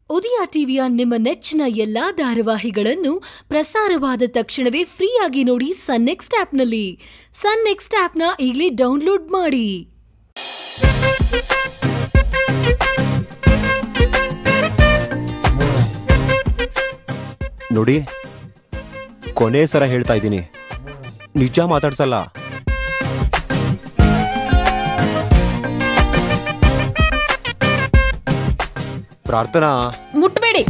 ಉದಯ ಟಿವಿಯ ನಿಮ್ಮ ನೆಚ್ಚಿನ ಎಲ್ಲಾ ಧಾರಾವಾಹಿಗಳನ್ನು ಪ್ರಸಾರವಾದ ತಕ್ಷಣವೇ ಫ್ರೀಯಾಗಿ ನೋಡಿ ಸನ್ ನೆಕ್ಸ್ಟ್ ಆಪ್ನಲ್ಲಿ ಸನ್ ನೆಕ್ಸ್ಟ್ ಆಪ್ನ ಈಗಲೇ ಡೌನ್ಲೋಡ್ ಮಾಡಿ ನೋಡಿ ಕೊನೆ ಸರ ಹೇಳ್ತಾ ಇದ್ದೀನಿ ನಿಜ ಮಾತಾಡ್ಸಲ್ಲ ಪ್ರಾರ್ಥನಾ ಮುಟ್ಬೇಡಿ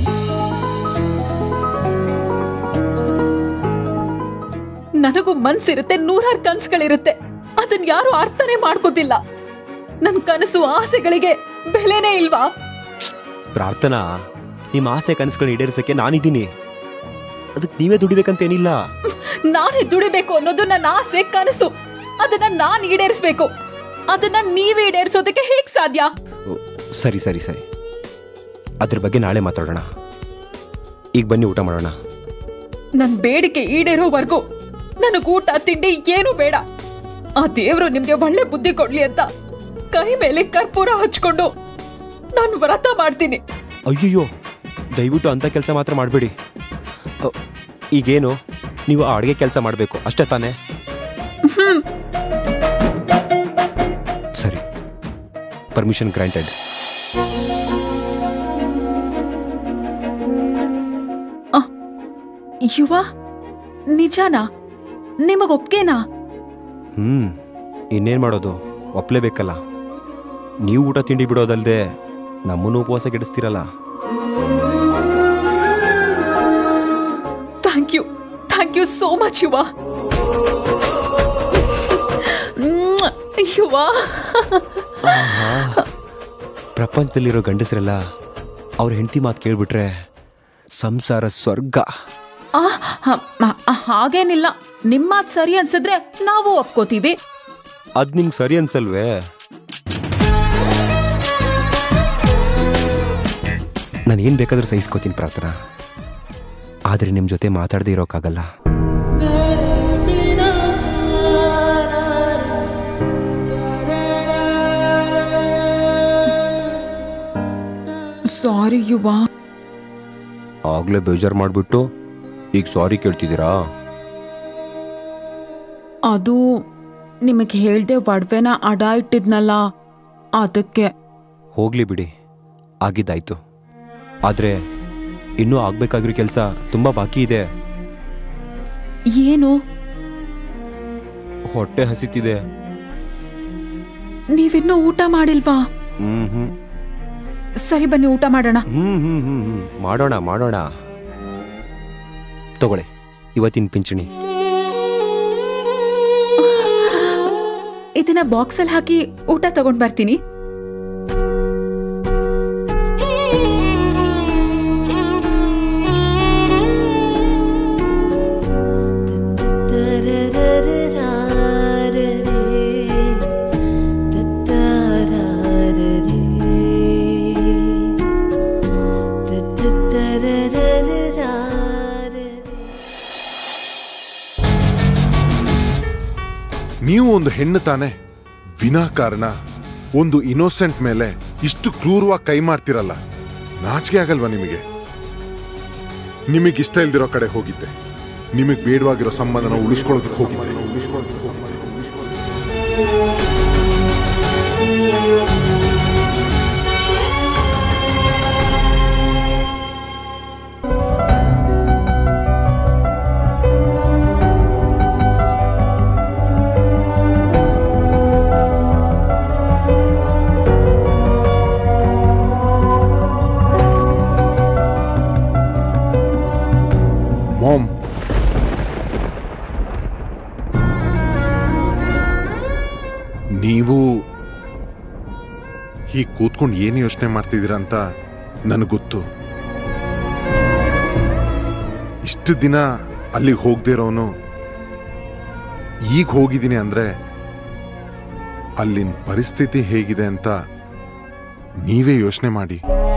ನನಗೂ ಮನ್ಸಿರುತ್ತೆ ನೂರಾರು ಕನ್ಸುಗಳಿರುತ್ತೆ ಅದನ್ ಯಾರು ಅರ್ಥನೇ ಮಾಡ್ಕೋತಿಲ್ಲ ನನ್ ಕನಸು ಆಸೆಗಳಿಗೆ ಬೆಲೆನೇ ಇಲ್ವಾ ಪ್ರಾರ್ಥನಾ ನಿಮ್ಮ ಆಸೆ ಕನಸುಗಳನ್ನ ಈಡೇರಿಸಕ್ಕೆ ನಾನಿದ್ದೀನಿ ಅದಕ್ಕೆ ನೀವೇ ದುಡಿಬೇಕಂತೇನಿಲ್ಲ ನಾನೇ ದುಡಿಬೇಕು ಅನ್ನೋದು ನನ್ನ ಆಸೆ ಕನಸು ಅದನ್ನ ನಾನ್ ಈಡೇರಿಸ್ಬೇಕು ಅದನ್ನ ನೀವೇ ಈಡೇರಿಸೋದಕ್ಕೆ ಹೇಗ್ ಸಾಧ್ಯ ಓ, ಸರಿ ಸರಿ ಸರಿ ಅದ್ರ ಬಗ್ಗೆ ನಾಳೆ ಮಾತಾಡೋಣ ಈಗ ಬನ್ನಿ ಊಟ ಮಾಡೋಣ ನನ್ ಬೇಡಿಕೆ ಈಡೇರೋವರೆಗೂ ನನಗ್ ಊಟ ತಿಂಡಿ ಏನು ಬೇಡ ಆ ದೇವ್ರು ನಿಮ್ಗೆ ಒಳ್ಳೆ ಬುದ್ಧಿ ಕೊಡ್ಲಿ ಅಂತ ಕೈ ಮೇಲೆ ಕರ್ಪೂರ ಹಚ್ಕೊಂಡು ನಾನು ವ್ರತ ಮಾಡ್ತೀನಿ ಅಯ್ಯಯ್ಯೋ ದಯವಿಟ್ಟು ಅಂಥ ಕೆಲಸ ಮಾತ್ರ ಮಾಡಬೇಡಿ ಈಗೇನು ನೀವು ಆ ಅಡುಗೆ ಕೆಲಸ ಮಾಡಬೇಕು ಅಷ್ಟೇ ತಾನೇ ಸರಿ ಪರ್ಮಿಷನ್ ಗ್ರಾಂಟೆಡ್ ಯುವ ನಿಜಾನಾ ನಿಮಗ್ ಒಪ್ಗೆನಾ ಹ್ಞೂ ಇನ್ನೇನು ಮಾಡೋದು ಒಪ್ಲೇಬೇಕಲ್ಲ ನೀವು ಊಟ ತಿಂಡಿ ಬಿಡೋದಲ್ಲದೆ ನಮ್ಮನ್ನು ಉಪವಾಸ ಕೆಡಿಸ್ತೀರಲ್ಲ thank you thank you so much ಯುವ ಮ್ಮ್. ಯುವ ಪ್ರಪಂಚದಲ್ಲಿರೋ ಗಂಡಸರೆಲ್ಲ ಅವ್ರ ಹೆಂಡತಿ ಮಾತು ಕೇಳ್ಬಿಟ್ರೆ ಸಂಸಾರ ಸ್ವರ್ಗ ಆ, ಹ, ಮ- ಆ, ಹಾಗೇನಿಲ್ಲ ನಿಮ್ಮ ಮಾತ್ ಸರಿ ಅನ್ಸಿದ್ರೆ ನಾವು ಒಪ್ಕೋತೀವಿ ಅದು ನಿಮ್ಗೆ ಸರಿ ಅನ್ಸಲ್ವೇ ನಾನು ಏನು ಬೇಕಾದ್ರೂ ಸಹಿಸ್ಕೋತೀನಿ ಪ್ರಾರ್ಥನಾ ಆದರೆ ನಿಮ್ಮ ಜೊತೆ ಮಾತಾಡದೇ ಇರೋಕ್ಕಾಗಲ್ಲ ಸಾರಿ ಯುವ ಆಗಲೇ ಬೇಜಾರು ಮಾಡಿಬಿಟ್ಟು ಈಗ ಸಾರಿ ಕೇಳ್ತಿದ್ದೀರಾ ಅದು ನಿಮಗೆ ಹೇಳ್ದೆ ಒಡವೆನ ಅಡ ಇಟ್ಟಿದ್ನಲ್ಲ ಅದಕ್ಕೆ ಹೋಗ್ಲಿ ಬಿಡಿ ಆಗಿದ್ದಾಯ್ತು ಆದರೆ ಇನ್ನೂ ಆಗಬೇಕಾಗಿರೋ ಕೆಲಸ ತುಂಬ ಬಾಕಿ ಇದೆ ಏನು ಹೊಟ್ಟೆ ಹಸಿತಿದೆ ನೀವಿನ್ನೂ ಊಟ ಮಾಡಿಲ್ವಾ ಹ್ಮ್ ಹ್ಮ್ ಸರಿ ಬನ್ನಿ ಊಟ ಮಾಡೋಣ ಹ್ಮ್ ಹ್ಮ್ ಹ್ಮ್ ಹ್ಮ್ ಮಾಡೋಣ ಮಾಡೋಣ ತಗೊಳ್ಳಿ ಇವತ್ತಿನ ಪಿಂಚಣಿ ಇದನ್ನ ಬಾಕ್ಸಲ್ಲಿ ಹಾಕಿ ಊಟ ತಗೊಂಡ್ ಬರ್ತೀನಿ ನೀವು ಒಂದು ಹೆಣ್ಣು ತಾನೆ ವಿನಾಕಾರಣ ಒಂದು ಇನ್ನೋಸೆಂಟ್ ಮೇಲೆ ಇಷ್ಟು ಕ್ರೂರವಾಗಿ ಕೈ ಮಾಡ್ತಿರಲ್ಲ ನಾಚಿಕೆ ಆಗಲ್ವಾ ನಿಮಗೆ ನಿಮಗೆ ಇಷ್ಟ ಇಲ್ದಿರೋ ಕಡೆ ಹೋಗಿದ್ದೆ ನಿಮಗೆ ಬೇಡವಾಗಿರೋ ಸಂಬಂಧನ ಉಳಿಸ್ಕೊಳ್ಳೋದಕ್ಕೆ ಹೋಗಿದ್ದೆ ಉಳಿಸ್ಕೊಳ್ಳೋದಕ್ಕೆ ಹೋಗಿದ್ದೆ, ಉಳಿಸ್ಕೊಳ್ಳೋದಕ್ಕೆ ಮಾಮ್ ನೀವು ಹೀಗೆ ಕೂತ್ಕೊಂಡು ಏನು ಯೋಚನೆ ಮಾಡ್ತಿದ್ದೀರಾ ಅಂತ ನನಗೆ ಗೊತ್ತು ಇಷ್ಟು ದಿನ ಅಲ್ಲಿಗೆ ಹೋಗದೇ ಇರೋನು ಈಗ ಹೋಗಿದ್ದೀನಿ ಅಂದರೆ ಅಲ್ಲಿನ ಪರಿಸ್ಥಿತಿ ಹೇಗಿದೆ ಅಂತ ನೀವೇ ಯೋಚನೆ ಮಾಡಿ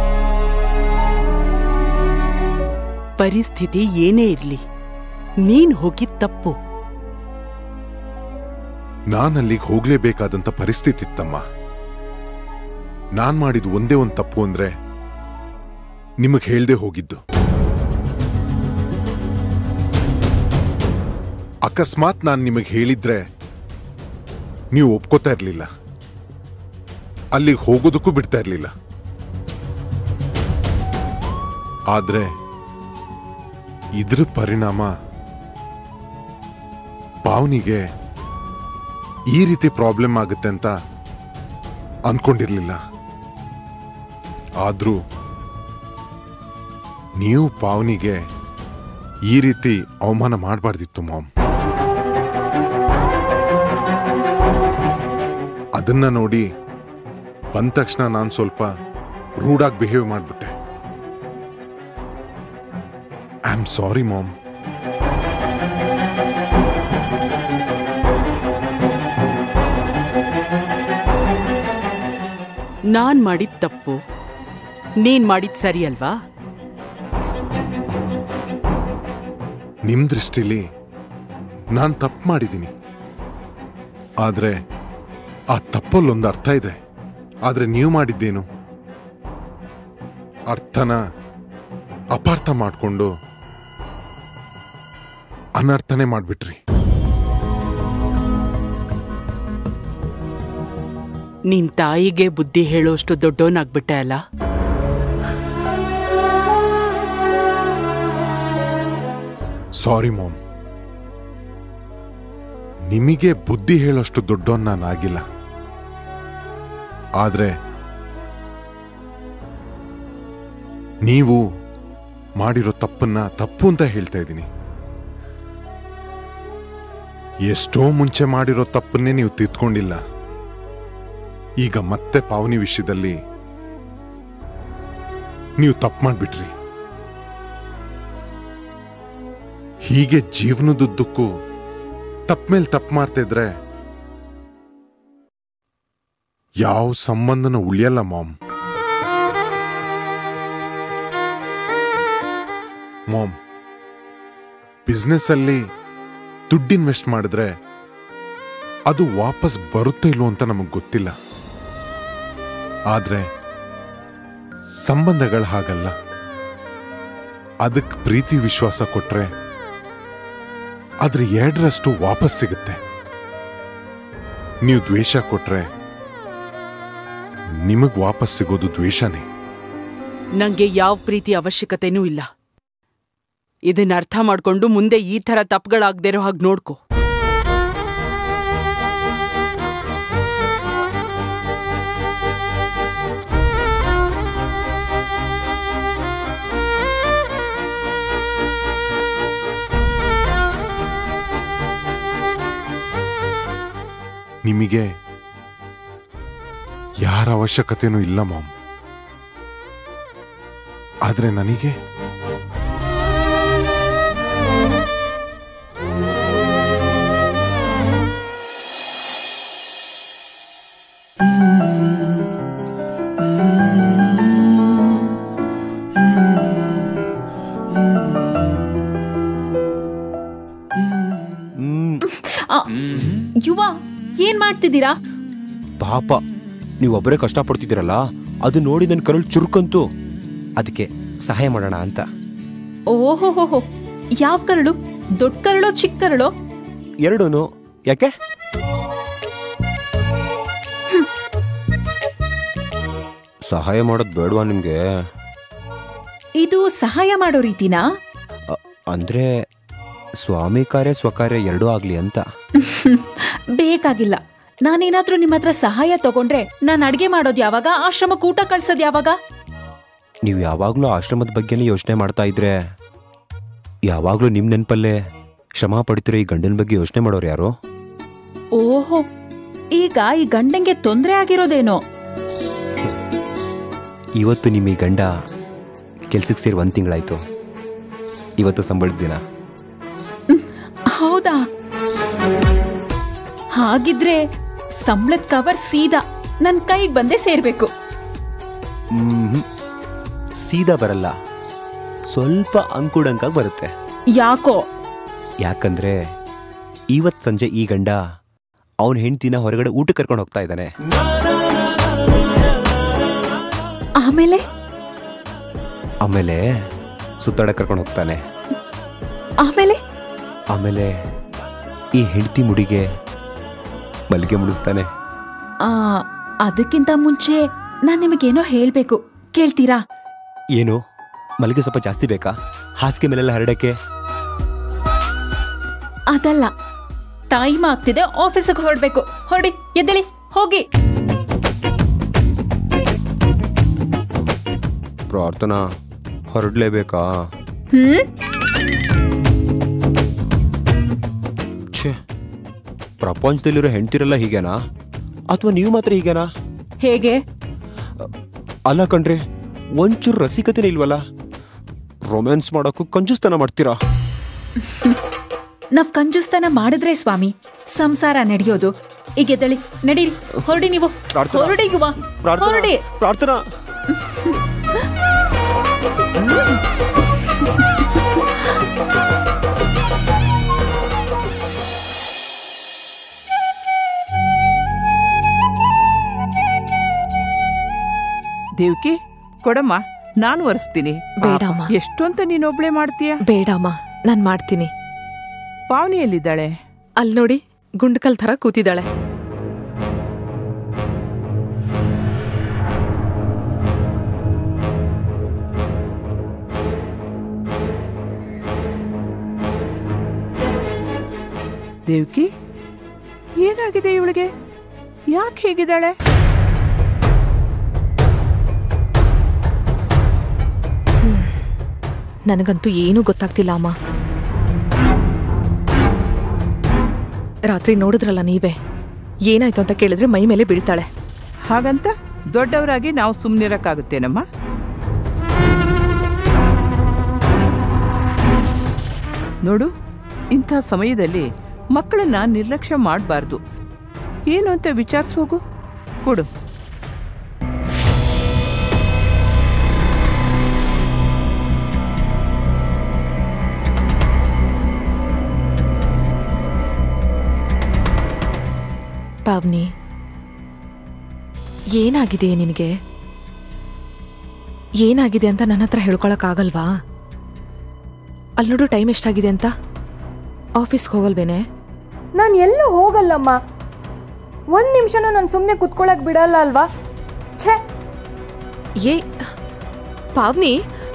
ಪರಿಸ್ಥಿತಿ ಏನೇ ಇರ್ಲಿ ನೀನ್ ಹೋಗಿದ್ ತಪ್ಪು ನಾನು ಅಲ್ಲಿಗೆ ಹೋಗ್ಲೇಬೇಕಾದಂತ ಪರಿಸ್ಥಿತಿ ಇತ್ತಮ್ಮ ನಾನ್ ಮಾಡಿದ ಒಂದೇ ಒಂದು ತಪ್ಪು ಅಂದ್ರೆ ನಿಮಗೆ ಹೇಳ್ದೆ ಹೋಗಿದ್ದು ಅಕಸ್ಮಾತ್ ನಾನು ನಿಮಗೆ ಹೇಳಿದ್ರೆ ನೀವು ಒಪ್ಕೋತಾ ಇರಲಿಲ್ಲ ಅಲ್ಲಿಗೆ ಹೋಗೋದಕ್ಕೂ ಬಿಡ್ತಾ ಇರಲಿಲ್ಲ ಆದ್ರೆ ಇದ್ರ ಪರಿಣಾಮ ಪಾವನಿಗೆ ಈ ರೀತಿ ಪ್ರಾಬ್ಲಮ್ ಆಗುತ್ತೆ ಅಂತ ಅನ್ಕೊಂಡಿರ್ಲಿಲ್ಲ ಆದ್ರೂ ನೀವು ಪಾವನಿಗೆ ಈ ರೀತಿ ಅವಮಾನ ಮಾಡಬಾರ್ದಿತ್ತು ಮಾಮ್ ಅದನ್ನ ನೋಡಿ ಬಂದ ತಕ್ಷಣ ನಾನು ಸ್ವಲ್ಪ ರೂಡಾಗಿ ಬಿಹೇವ್ ಮಾಡಿಬಿಟ್ಟೆ ಐ ಆಮ್ ಸಾರಿ ಮಾಮ್ ನಾನ್ ಮಾಡಿದ ತಪ್ಪು ನೀನ್ ಮಾಡಿದ್ ಸರಿ ಅಲ್ವಾ ನಿಮ್ ದೃಷ್ಟಿಲಿ ನಾನು ತಪ್ಪು ಮಾಡಿದ್ದೀನಿ ಆದ್ರೆ ಆ ತಪ್ಪಲ್ಲೊಂದು ಅರ್ಥ ಇದೆ ಆದ್ರೆ ನೀವು ಮಾಡಿದ್ದೇನು ಅರ್ಥನ ಅಪಾರ್ಥ ಮಾಡಿಕೊಂಡು ಅನರ್ಥನೇ ಮಾಡ್ಬಿಟ್ರಿ ನಿನ್ ತಾಯಿಗೆ ಬುದ್ಧಿ ಹೇಳೋಷ್ಟು ದೊಡ್ಡೋನಾಗ್ಬಿಟ್ಟೆ ಅಲ್ಲ ಸಾರಿ ಮಾಮ್ ನಿಮಗೆ ಬುದ್ಧಿ ಹೇಳೋಷ್ಟು ದೊಡ್ಡವನ್ ನಾನಾಗಿಲ್ಲ ಆದ್ರೆ ನೀವು ಮಾಡಿರೋ ತಪ್ಪನ್ನ ತಪ್ಪು ಅಂತ ಹೇಳ್ತಾ ಇದ್ದೀನಿ ಎಷ್ಟೋ ಮುಂಚೆ ಮಾಡಿರೋ ತಪ್ಪನ್ನೇ ನೀವು ತಿದ್ಕೊಂಡಿಲ್ಲ ಈಗ ಮತ್ತೆ ಪಾವನಿ ವಿಷಯದಲ್ಲಿ ನೀವು ತಪ್ಪು ಮಾಡ್ಬಿಟ್ರಿ ಹೀಗೆ ಜೀವನದುದ್ದಕ್ಕೂ ತಪ್ಪ ಮೇಲೆ ತಪ್ಪು ಮಾಡ್ತಾ ಇದ್ರೆ ಯಾವ ಸಂಬಂಧನ ಉಳಿಯಲ್ಲ ಮಾಮ್ ಮಾಮ್ ಬಿಸ್ನೆಸ್ ಅಲ್ಲಿ ದುಡ್ಡು ಇನ್ವೆಸ್ಟ್ ಮಾಡಿದ್ರೆ ಅದು ವಾಪಸ್ ಬರುತ್ತೆ ಇಲ್ವೋ ಅಂತ ನಮಗೆ ಗೊತ್ತಿಲ್ಲ ಆದ್ರೆ ಸಂಬಂಧಗಳು ಹಾಗಲ್ಲ ಅದಕ್ಕೆ ಪ್ರೀತಿ ವಿಶ್ವಾಸ ಕೊಟ್ರೆ ಅದ್ರ ಎರಡರಷ್ಟು ವಾಪಸ್ ಸಿಗುತ್ತೆ ನೀವು ದ್ವೇಷ ಕೊಟ್ರೆ ನಿಮಗ್ ವಾಪಸ್ ಸಿಗೋದು ದ್ವೇಷನೇ ನಂಗೆ ಯಾವ ಪ್ರೀತಿ ಅವಶ್ಯಕತೆನೂ ಇಲ್ಲ ಇದನ್ನ ಅರ್ಥ ಮಾಡ್ಕೊಂಡು ಮುಂದೆ ಈ ಥರ ತಪ್ಪುಗಳಾಗ್ದಿರೋ ಹಾಗೆ ನೋಡ್ಕೊ ನಿಮಗೆ ಯಾರ ಅವಶ್ಯಕತೆನೂ ಇಲ್ಲ ಮಾಮ್ ಆದ್ರೆ ನನಗೆ ಹ್ಮ್ ಆ, ಯುವ ಏನ್ ಮಾಡ್ತಿದ್ದೀರಾ ಪಾಪ ನೀವು ಒಬ್ಬರೇ ಕಷ್ಟಪಡ್ತಿದ್ದೀರಲ್ಲ ಅದು ನೋಡಿ ನನ್ನ ಕರಳು ಚುರುಕಂತು ಅದಕ್ಕೆ ಸಹಾಯ ಮಾಡೋಣ ಅಂತ ಓಹೋಹೋಹೋ ಯಾವ ಕರಳು ದೊಡ್ಡ ಕರಳೋ ಚಿಕ್ಕ ಕರಳೋ ಎರಡೂನು ಯಾಕೆ ಸಹಾಯ ಮಾಡೋದು ಬೇಡವಾ ನಿಮಗೆ ಇದು ಸಹಾಯ ಮಾಡೋ ರೀತಿನಾ ಅಂದ್ರೆ ಸ್ವಾಮಿ ಕಾರ್ಯ ಸ್ವಕಾರ್ಯ ಎರಡೂ ಆಗ್ಲಿ ಅಂತ ಬೇಕಾಗಿಲ್ಲ ನಾನೇನಾದ್ರೂ ನಿಮ್ಮ ಹತ್ರ ಸಹಾಯ ತಗೊಂಡ್ರೆ ನಾನು ಅಡ್ಗೆ ಮಾಡೋದ್ ಯಾವಾಗ ಆಶ್ರಮಕ್ಕೆ ಊಟ ಕಳ್ಸೋದ್ ಯಾವಾಗ ನೀವು ಯಾವಾಗಲೂ ಆಶ್ರಮದ ಬಗ್ಗೆನೇ ಯೋಚನೆ ಮಾಡ್ತಾ ಇದ್ರೆ ಯಾವಾಗಲೂ ನಿಮ್ಮ ನೆನಪಲ್ಲೇ ಶ್ರಮ ಪಡ್ತಿರೋ ಈ ಗಂಡನ ಬಗ್ಗೆ ಯೋಚನೆ ಮಾಡೋರು ಯಾರು ಓಹೋ ಈಗ ಈ ಗಂಡಂಗೆ ತೊಂದ್ರೆ ಆಗಿರೋದೇನೋ ಇವತ್ತು ನಿಮ್ಮ ಈ ಗಂಡ ಕೆಲ್ಸಕ್ಕೆ ಸೇರಿ ಒಂದು ತಿಂಗಳಾಯ್ತು ಇವತ್ತು ಸಂಬಳದ ದಿನ ಹೌದಾ ಹಾಗಿದ್ರೆ ಸಂಬಳದ ಕವರ್ ಸೀದಾ ನನ್ ಕೈಗೆ ಬಂದೇ ಸೇರ್ಬೇಕು ಮ್ಹೂ. ಸೀದಾ ಬರಲ್ಲ ಸ್ವಲ್ಪ ಅಂಕುಡಂಕಾಗಿ ಬರುತ್ತೆ ಯಾಕೋ ಯಾಕಂದ್ರೆ ಇವತ್ ಸಂಜೆ ಈ ಗಂಡ ಅವನ ಹೆಂಡ್ತಿನ ಹೊರಗಡೆ ಊಟ ಕರ್ಕೊಂಡು ಹೋಗ್ತಾ ಇದ್ದಾನೆ ಆಮೇಲೆ ಆಮೇಲೆ ಸುತ್ತಾಡಕ್ಕೆ ಕರ್ಕೊಂಡು ಹೋಗ್ತಾನೆ ಆಮೇಲೆ ಆಮೇಲೆ ಈ ಹೆಂಡತಿ ಮುಡಿಗೆ ಮಲ್ಲಿಗೆ ಮುಡಿಸ್ತಾನೆ ಆ, ಅದಕ್ಕಿಂತ ಮುಂಚೆ ನಾನ್ ನಿಮಗೇನೋ ಹೇಳ್ಬೇಕು ಕೇಳ್ತೀರಾ ಏನು ಮಲ್ಲಿಗೆ ಸ್ವಲ್ಪ ಜಾಸ್ತಿ ಬೇಕಾ ಹಾಸಿಗೆ ಮೇಲೆಲ್ಲ ಹರಡಕ್ಕೆ ಅದಲ್ಲ ಟೈಮ್ ಆಗ್ತಿದೆ ಆಫೀಸಿಗೆ ಹೊರಡ್ಬೇಕು ಹೊರಡಿ ಎದ್ದೇಳಿ ಹೋಗಿ ಪ್ರಾರ್ಥನಾ ಹೊರಡ್ಲೇಬೇಕಾ ಹ್ಮ್ ಛೇ ಪ್ರಪಂಚದಲ್ಲಿರೋ ಹೆಂಡ್ತಿರೆಲ್ಲ ಹೀಗೇನಾ ಅಥವಾ ನೀವು ಮಾತ್ರ ಹೀಗೇನಾ ಹೇಗೆ ಅಲ್ಲ ಕಣ್ರಿ ಒಂಚೂರು ರಸಿಕತೆನೇ ಇಲ್ವಲ್ಲ ರೊಮ್ಯಾನ್ಸ್ ಮಾಡೋಕ್ಕೂ ಕಂಜೂಸ್ತನ ಮಾಡ್ತೀರಾ ನಾವ್ ಕಂಜೂಸ್ತನ ಮಾಡಿದ್ರೆ ಸ್ವಾಮಿ ಸಂಸಾರ ನಡೆಯೋದು ಈಗ ಎದ್ದೇಳಿ ನಡೀರಿ ಹೊರಡಿ ನೀವು ಪ್ರಾರ್ಥನಾ. ಹೊರಡಿ ಯುವ ಪ್ರಾರ್ಥನಾ ಹೊರಡಿ ಪ್ರಾರ್ಥನಾ ದೇವ್ಕಿ ಕೊಡಮ್ಮ ನಾನು ಒರೆಸ್ತೀನಿ ಬೇಡಮ್ಮ. ಪಾಪ, ಎಷ್ಟು ಅಂತ ನೀನೊಬ್ಳೆ ಮಾಡ್ತೀಯ ಬೇಡಮ್ಮ ನಾನ್ ಮಾಡ್ತೀನಿ ಪಾವನಿ ಎಲ್ಲಿದ್ದಾಳೆ ಅಲ್ಲಿ ನೋಡಿ ಗುಂಡ್ಕಲ್ ಥರ ಕೂತಿದ್ದಾಳೆ ದೇವ್ಕಿ ಏನಾಗಿದೆ ಇವಳಿಗೆ ಯಾಕೆ ಹೇಗಿದ್ದಾಳೆ ನನಗಂತೂ ಏನೂ ಗೊತ್ತಾಗ್ತಿಲ್ಲ ಅಮ್ಮ ರಾತ್ರಿ ನೋಡಿದ್ರಲ್ಲ ನೀವೇ ಏನಾಯ್ತು ಅಂತ ಕೇಳಿದ್ರೆ ಮೈ ಮೇಲೆ ಬೀಳ್ತಾಳೆ ಹಾಗಂತ ದೊಡ್ಡವರಾಗಿ ನಾವು ಸುಮ್ಮನಿರಕ್ಕಾಗುತ್ತೇನಮ್ಮ ನೋಡು ಇಂಥ ಸಮಯದಲ್ಲಿ ಮಕ್ಕಳನ್ನ ನಿರ್ಲಕ್ಷ್ಯ ಮಾಡಬಾರ್ದು ಏನು ಅಂತ ವಿಚಾರಿಸ್ ಹೋಗು ಕೊಡು ಪಾವ್ನಿ ಏನಾಗಿದೆ ನಿನಗೆ ಏನಾಗಿದೆ ಅಂತ ನನ್ನ ಹತ್ರ ಹೇಳ್ಕೊಳಕ್ಕಾಗಲ್ವಾ ಅಲ್ಲಿ ನೋಡು ಟೈಮ್ ಎಷ್ಟಾಗಿದೆ ಅಂತ ಆಫೀಸ್ಗೆ ಹೋಗಲ್ವೇನೆ ನಾನು ಎಲ್ಲೂ ಹೋಗಲ್ಲಮ್ಮ ಒಂದು ನಿಮಿಷನೂ ನಾನು ಸುಮ್ಮನೆ ಕುತ್ಕೊಳಕ್ ಬಿಡಲ್ಲ ಅಲ್ವಾ ಛೇ ಏ ಪಾವ್ನಿ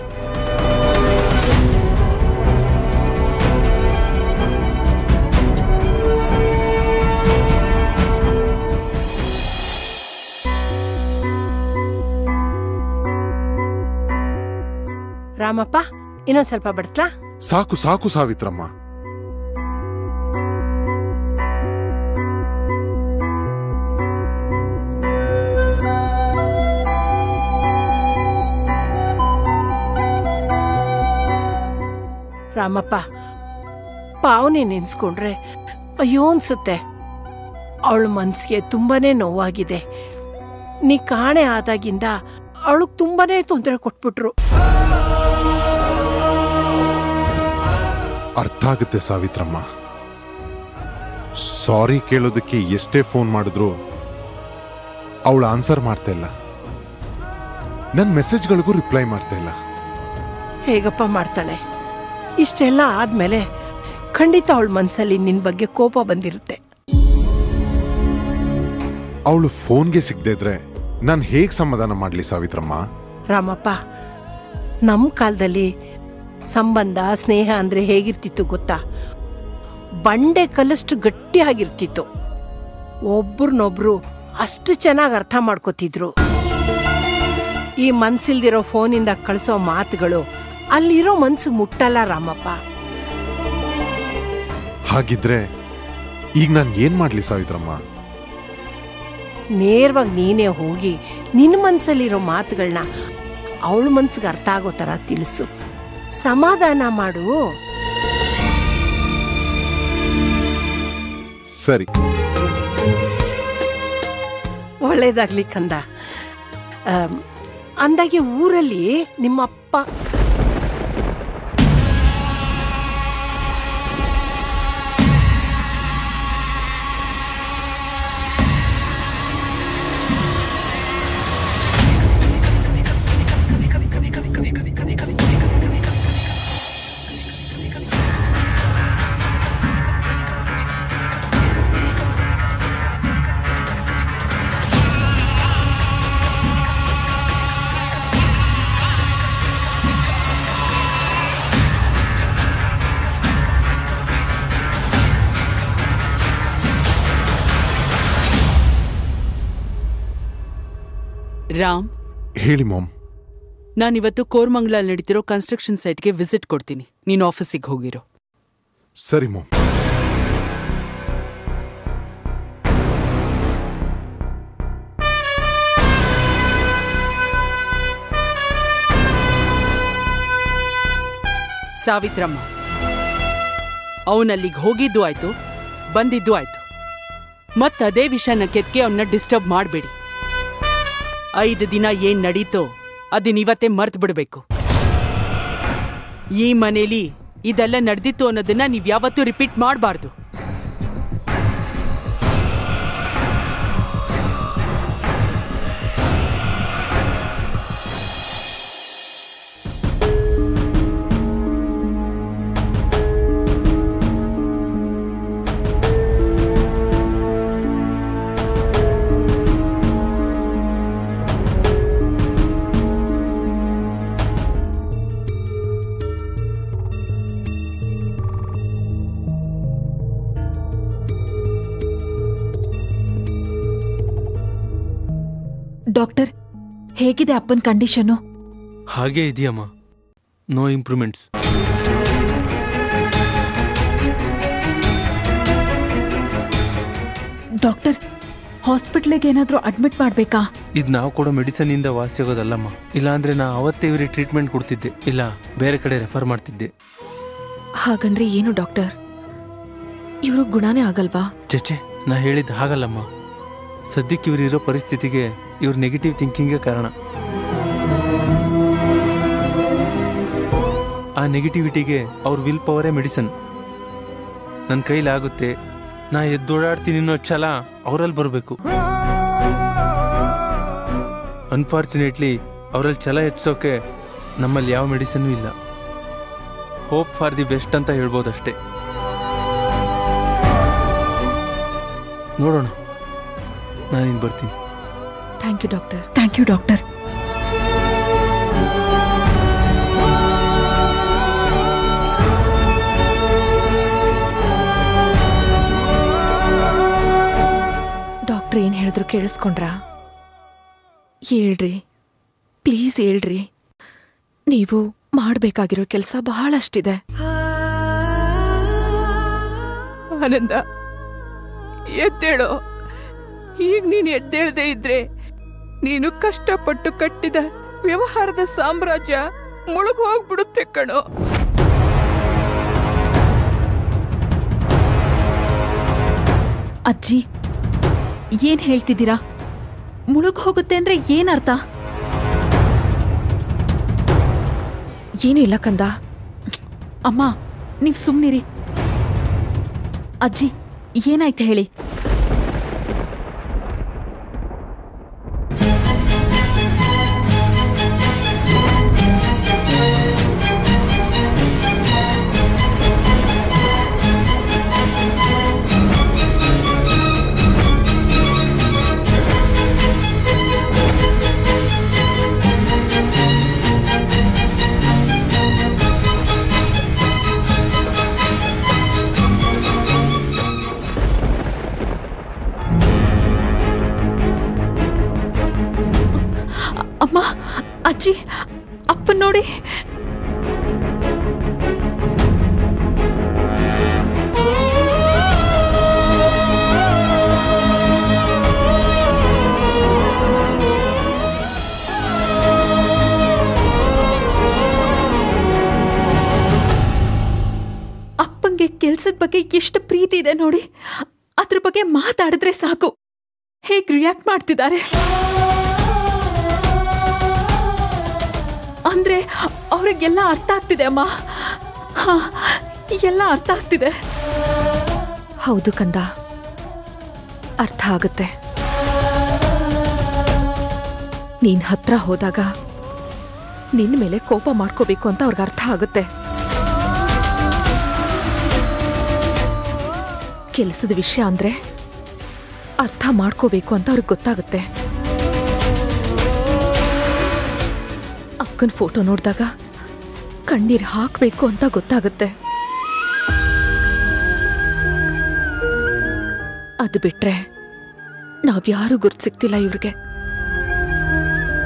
ರಾಮಪ್ಪ ಇನ್ನೊಂದ್ ಸ್ವಲ್ಪ ಬಡಿಸ್ಲಾ ಸಾಕು ಸಾಕು ಸಾವಿತ್ರಮ್ಮ ರಾಮಪ್ಪ ಪಾವನಿ ನೆನ್ಸ್ಕೊಂಡ್ರೆ ಅಯ್ಯೋ ಅನ್ಸುತ್ತೆ ಅವಳ ಮನ್ಸಿಗೆ ತುಂಬಾನೇ ನೋವಾಗಿದೆ ನೀ ಕಾಣೆ ಆದಾಗಿಂದ ಅವಳಿಗೆ ತುಂಬಾನೇ ತೊಂದರೆ ಕೊಟ್ಬಿಟ್ರು ಅರ್ಥ ಆಗುತ್ತೆ ಸಾವಿತ್ರಮ್ಮ ಸಾರಿ ಕೇಳೋದಕ್ಕೆ ಎಷ್ಟೇ ಫೋನ್ ಮಾಡಿದ್ರು ಅವಳು ಆನ್ಸರ್ ಮಾಡ್ತಾ ಇಲ್ಲ ನನ್ನ ಮೆಸೇಜ್ಗಳಿಗೂ ರಿಪ್ಲೈ ಮಾಡ್ತಾ ಇಲ್ಲ ಹೇಗಪ್ಪ ಮಾಡ್ತಾಳೆ ಇಷ್ಟೆಲ್ಲ ಆದ್ಮೇಲೆ ಖಂಡಿತ ಅವಳ ಮನ್ಸಲ್ಲಿ ನಿನ್ ಬಗ್ಗೆ ಕೋಪ ಬಂದಿರುತ್ತೆ ಅವಳು ಫೋನ್ಗೆ ಸಿಗದೆ ಇದ್ರೆ ನಾನು ಹೇಗ್ ಸಮಾಧಾನ ಮಾಡ್ಲಿ ಸಾವಿತ್ರಮ್ಮ ರಾಮಪ್ಪ ನಮ್ಮ ಕಾಲದಲ್ಲಿ ಸಂಬಂಧ ಸ್ನೇಹ ಅಂದ್ರೆ ಹೇಗಿರ್ತಿತ್ತು ಗೊತ್ತಾ ಬಂಡೆ ಕಲ್ಲಷ್ಟು ಗಟ್ಟಿಯಾಗಿರ್ತಿತ್ತು ಒಬ್ರನ್ನೊಬ್ರು ಅಷ್ಟು ಚೆನ್ನಾಗಿ ಅರ್ಥ ಮಾಡ್ಕೋತಿದ್ರು ಈ ಮನ್ಸಿಲ್ದಿರೋ ಫೋನಿಂದ ಕಳಿಸೋ ಮಾತುಗಳು ಅಲ್ಲಿರೋ ಮನ್ಸು ಮುಟ್ಟಲ್ಲ ರಾಮಪ್ಪ ಹಾಗಿದ್ರೆ ಈಗ ನಾನು ಏನ್ ಮಾಡ್ಲಿ ಸಾವಿತ್ರಮ್ಮ ನೇರವಾಗಿ ನೀನೇ ಹೋಗಿ ನಿನ್ನ ಮನ್ಸಲ್ಲಿರೋ ಮಾತುಗಳನ್ನ ಅವಳ ಮನ್ಸಿಗೆ ಅರ್ಥ ಆಗೋ ಥರ ತಿಳಿಸು ಸಮಾಧಾನ ಮಾಡು ಸರಿ ಒಳ್ಳೇದಾಗ್ಲಿ ಕಂದ ಆಮ್, ಅಂದಾಗೆ ಊರಲ್ಲಿ ನಿಮ್ಮಪ್ಪ ರಾಮ್ ಹೇಳಿ ಮಾಮ್ ನಾನಿವತ್ತು ಕೋರ್ಮಂಗ್ಲಲ್ಲಿ ನಡೀತಿರೋ ಕನ್ಸ್ಟ್ರಕ್ಷನ್ ಸೈಟ್ಗೆ ವಿಸಿಟ್ ಕೊಡ್ತೀನಿ ನೀನು ಆಫೀಸಿಗೆ ಹೋಗಿರೋ ಸರಿ ಮಾಮ್ ಸಾವಿತ್ರಮ್ಮ ಅವನಲ್ಲಿಗೆ ಹೋಗಿದ್ದು ಆಯ್ತು ಬಂದಿದ್ದು ಆಯ್ತು ಮತ್ತದೇ ವಿಷಯನ ಕೆತ್ಕೆ ಅವನ್ನ ಡಿಸ್ಟರ್ಬ್ ಮಾಡಬೇಡಿ ಐದು ದಿನ ಏನ್ ನಡೀತೋ ಅದನ್ನಿವತ್ತೇ ಮರ್ತು ಬಿಡಬೇಕು ಈ ಮನೇಲಿ ಇದೆಲ್ಲ ನಡೆದಿತ್ತು ಅನ್ನೋದನ್ನ ನೀವ್ ಯಾವತ್ತೂ ರಿಪೀಟ್ ಮಾಡಬಾರ್ದು ಡಾಕ್ಟರ್ ಹೇಗಿದೆ ಅಪ್ಪನ ಕಂಡೀಷನು ಹಾಗೇ ಇದೆಯಮ್ಮ ನೋ ಇಂಪ್ರೂವ್ಮೆಂಟ್ಸ್ ಡಾಕ್ಟರ್ ಹಾಸ್ಪಿಟ್ಲಿಗೆ ಏನಾದರೂ ಅಡ್ಮಿಟ್ ಮಾಡಬೇಕಾ ಇದು ನಾವು ಕೊಡೋ ಮೆಡಿಸನ್ ಇಂದ ವಾಸಿ ಆಗೋದಲ್ಲಮ್ಮ ಇಲ್ಲಾಂದ್ರೆ ನಾ ಅವತ್ತೇ ಇವ್ರಿಗೆ ಟ್ರೀಟ್ಮೆಂಟ್ ಕೊಡ್ತಿದ್ದೆ ಇಲ್ಲ ಬೇರೆ ಕಡೆ ರೆಫರ್ ಮಾಡ್ತಿದ್ದೆ ಹಾಗಂದ್ರೆ ಏನು ಡಾಕ್ಟರ್ ಇವರು ಗುಣನೇ ಆಗಲ್ವಾ ಚಚೆ ನಾ ಹೇಳಿದ್ದು ಹಾಗಲ್ಲಮ್ಮ ಸದ್ಯಕ್ಕೆ ಇವ್ರು ಇರೋ ಪರಿಸ್ಥಿತಿಗೆ ಇವ್ರ ನೆಗೆಟಿವ್ ಥಿಂಕಿಂಗೇ ಕಾರಣ ಆ ನೆಗೆಟಿವಿಟಿಗೆ ಅವ್ರ ವಿಲ್ ಪವರೇ ಮೆಡಿಸನ್ ನನ್ನ ಕೈಲಾಗುತ್ತೆ ನಾ ಎದ್ದೋಡಾಡ್ತೀನಿ ಅನ್ನೋ ಛಲ ಅವರಲ್ಲಿ ಬರಬೇಕು ಅನ್ಫಾರ್ಚುನೇಟ್ಲಿ ಅವರಲ್ಲಿ ಛಲ ಹೆಚ್ಚೋಕೆ ನಮ್ಮಲ್ಲಿ ಯಾವ ಮೆಡಿಸನ್ನೂ ಇಲ್ಲ ಹೋಪ್ ಫಾರ್ ದಿ ಬೆಸ್ಟ್ ಅಂತ ಹೇಳ್ಬೋದಷ್ಟೇ ನೋಡೋಣ ನಾನಿನ್ ಬರ್ತೀನಿ thank you doctor thank you doctor doctor ಏನ್ ಹೇಳಿದ್ರು ಕೇಳಿಸ್ಕೊಂಡ್ರಾ ಹೇಳ್ರಿ ಪ್ಲೀಸ್ ಹೇಳ್ರಿ ನೀವು ಮಾಡ್ಬೇಕಾಗಿರೋ ಕೆಲಸ ಬಹಳಷ್ಟಿದೆ ಆನಂದ ಎದ್ದೇಳೋ ಈಗ ನೀನು ಎದ್ದೇಳದೆ ಇದ್ರೆ ನೀನು ಕಷ್ಟಪಟ್ಟು ಕಟ್ಟಿದ ವ್ಯವಹಾರದ ಸಾಮ್ರಾಜ್ಯ ಮುಳುಗ್ ಹೋಗ್ಬಿಡುತ್ತೆ ಕಣೋ ಅಜ್ಜಿ ಏನ್ ಹೇಳ್ತಿದ್ದೀರಾ ಮುಳುಗ್ ಹೋಗುತ್ತೆ ಅಂದ್ರೆ ಏನರ್ಥ ಏನೂ ಇಲ್ಲ ಕಂದ ಅಮ್ಮ ನೀವ್ ಸುಮ್ನಿರಿ ಅಜ್ಜಿ ಏನಾಯ್ತು ಹೇಳಿ ಅಮ್ಮ ಅಜ್ಜಿ ಅಪ್ಪ ನೋಡಿ ಅಪ್ಪಂಗೆ ಕೆಲ್ಸದ ಬಗ್ಗೆ ಎಷ್ಟು ಪ್ರೀತಿ ಇದೆ ನೋಡಿ ಅದ್ರ ಬಗ್ಗೆ ಮಾತಾಡಿದ್ರೆ ಸಾಕು ಹೇಗ್ ರಿಯಾಕ್ಟ್ ಮಾಡ್ತಿದ್ದಾರೆ ಅಂದ್ರೆ ಅವ್ರಿಗೆಲ್ಲ ಅರ್ಥ ಆಗ್ತಿದೆ ಅಮ್ಮ ಹಾ ಎಲ್ಲ ಅರ್ಥ ಆಗ್ತಿದೆ ಹೌದು ಕಂದ ಅರ್ಥ ಆಗುತ್ತೆ ನೀನ್ ಹತ್ರ ಹೋದಾಗ ನಿನ್ ಮೇಲೆ ಕೋಪ ಮಾಡ್ಕೋಬೇಕು ಅಂತ ಅವ್ರಿಗೆ ಅರ್ಥ ಆಗುತ್ತೆ ಕೆಲಸದ ವಿಷಯ ಅಂದ್ರೆ ಅರ್ಥ ಮಾಡ್ಕೋಬೇಕು ಅಂತ ಅವ್ರಿಗೆ ಗೊತ್ತಾಗುತ್ತೆ ಅಕ್ಕನ ಫೋಟೋ ನೋಡಿದಾಗ ಕಣ್ಣೀರ್ ಹಾಕ್ಬೇಕು ಅಂತ ಗೊತ್ತಾಗುತ್ತೆ ಅದು ಬಿಟ್ರೆ ನಾವ್ಯಾರೂ ಗುರ್ತು ಸಿಗ್ತಿಲ್ಲ ಇವ್ರಿಗೆ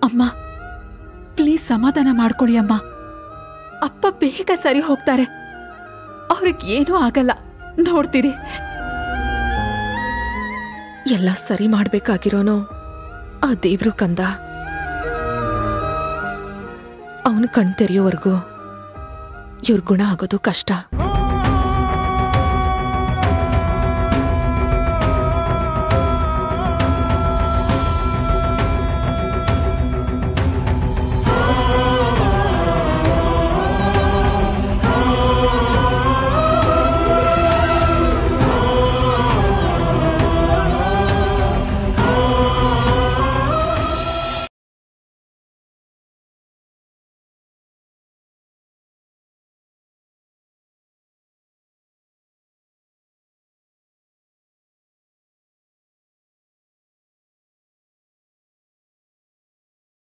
ಅಮ್ಮ ಪ್ಲೀಸ್ ಸಮಾಧಾನ ಮಾಡ್ಕೊಳ್ಳಿ ಅಮ್ಮ ಅಪ್ಪ ಬೇಗ ಸರಿ ಹೋಗ್ತಾರೆ ಅವ್ರಿಗೆ ಏನೂ ಆಗಲ್ಲ ನೋಡ್ತೀರಿ ಎಲ್ಲ ಸರಿ ಮಾಡ್ಬೇಕಾಗಿರೋನು ಆ ದೇವ್ರು ಕಂದ ಅವನು ಕಣ್ ತೆರೆಯೋವರೆಗೂ ಇವ್ರ ಗುಣ ಆಗೋದು ಕಷ್ಟ